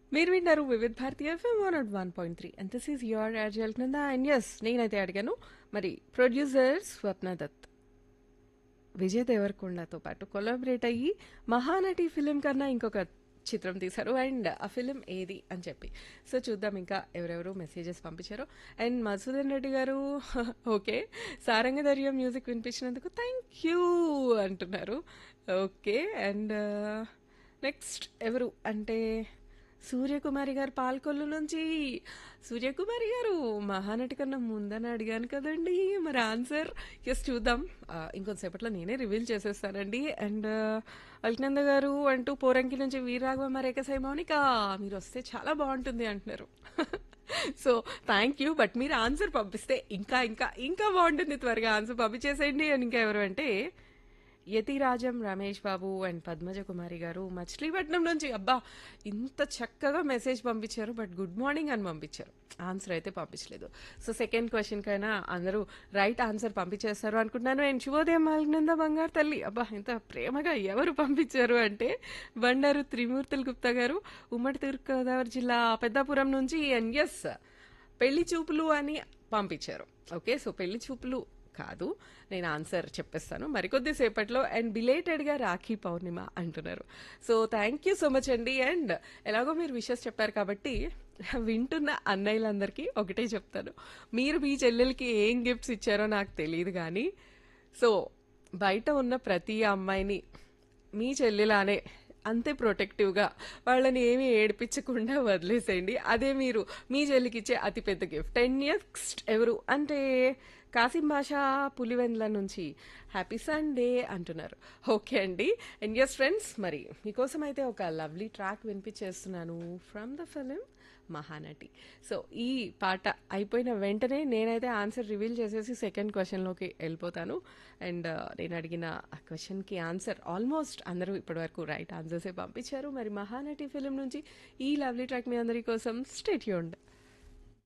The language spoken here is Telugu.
మీరు విన్నారు Vividh Bharati FM one nought one point three and this is your యాజల్ కింద అండ్ ఎస్ నేనైతే అడిగాను మరి ప్రొడ్యూసర్ స్వప్న దత్ విజయ్ దేవరకొండతో పాటు కొలాబరేట్ అయ్యి మహానటి ఫిలిం కన్నా ఇంకొక చిత్రం తీశారు అండ్ ఆ ఫిలిం ఏది అని చెప్పి సో చూద్దాం ఇంకా ఎవరెవరు మెసేజెస్ పంపించారు అండ్ మధుసూదన్ రెడ్డి గారు ఓకే సారంగధర్యం మ్యూజిక్ వినిపించినందుకు థ్యాంక్ యూ అంటున్నారు ఓకే అండ్ నెక్స్ట్ ఎవరు అంటే సూర్యకుమారి గారు పాల్కొల్లు నుంచి సూర్యకుమారి గారు మహానటి కన్నా ముందని అడిగాను కదండి మరి ఆన్సర్ ఎస్ చూద్దాం ఆ, ఇంకొంతసేపట్లో నేనే రివీల్ చేసేస్తానండి అండ్ అల్కనంద గారు అంటూ పోరంకి నుంచి వీరాఘవ మరేకసాయి మౌనిక మీరు వస్తే చాలా బాగుంటుంది అంటున్నారు సో థ్యాంక్ యూ బట్ మీరు ఆన్సర్ పంపిస్తే ఇంకా ఇంకా ఇంకా బాగుంటుంది త్వరగా ఆన్సర్ పంపించేసేయండి అని ఇంకా ఎవరు అంటే యతిరాజం రమేష్ బాబు అండ్ పద్మజ కుమారి గారు మచిలీపట్నం నుంచి అబ్బా ఇంత చక్కగా మెసేజ్ పంపించారు బట్ గుడ్ మార్నింగ్ అని పంపించారు ఆన్సర్ అయితే పంపించలేదు సో సెకండ్ క్వశ్చన్ కైనా అందరూ రైట్ ఆన్సర్ పంపించేస్తారు అనుకుంటున్నాను అండ్ శుభోదయం మాలినంద బంగారు తల్లి అబ్బా ఇంత ప్రేమగా ఎవరు పంపించారు అంటే బండారు త్రిమూర్తులు గుప్తా గారు ఉమ్మడి తూర్పుగోదావరి జిల్లా పెద్దాపురం నుంచి అండ్ ఎస్ పెళ్లి చూపులు అని పంపించారు ఓకే సో పెళ్లి చూపులు కాదు నేను ఆన్సర్ చెప్పేస్తాను మరికొద్ది సేపట్లో అండ్ బిలేటెడ్గా రాఖీ పౌర్ణిమ అంటున్నారు so thank you so much అండి అండ్ ఎలాగో మీరు విషెస్ చెప్పారు కాబట్టి వింటున్న అన్నయ్యలందరికీ ఒకటే చెప్తాను మీరు మీ చెల్లెలకి ఏం గిఫ్ట్స్ ఇచ్చారో నాకు తెలియదు కానీ సో బయట ఉన్న ప్రతి అమ్మాయిని మీ చెల్లెలానే అంతే ప్రొటెక్టివ్గా వాళ్ళని ఏమీ ఏడిపించకుండా వదిలేసేయండి అదే మీరు మీ చెల్లికి ఇచ్చే అతిపెద్ద గిఫ్ట్ టెన్ ఇయర్స్ ఎవరు అంటే కాసిం భాష పులివెందుల నుంచి హ్యాపీ సండే అంటున్నారు ఓకే అండి అండ్ ఎస్ ఫ్రెండ్స్ మరి మీకోసం అయితే ఒక లవ్లీ ట్రాక్ వినిపించేస్తున్నాను from the film Mahanati so ఈ పాట అయిపోయిన వెంటనే నేనైతే ఆన్సర్ రివీల్ చేసేసి సెకండ్ క్వశ్చన్లోకి వెళ్ళిపోతాను అండ్ నేను అడిగిన ఆ క్వశ్చన్కి ఆన్సర్ ఆల్మోస్ట్ అందరూ ఇప్పటివరకు రైట్ ఆన్సర్సే పంపించారు మరి మహానటి ఫిలిం నుంచి ఈ లవ్లీ ట్రాక్ మీ అందరి కోసం స్టేట్ యూండ్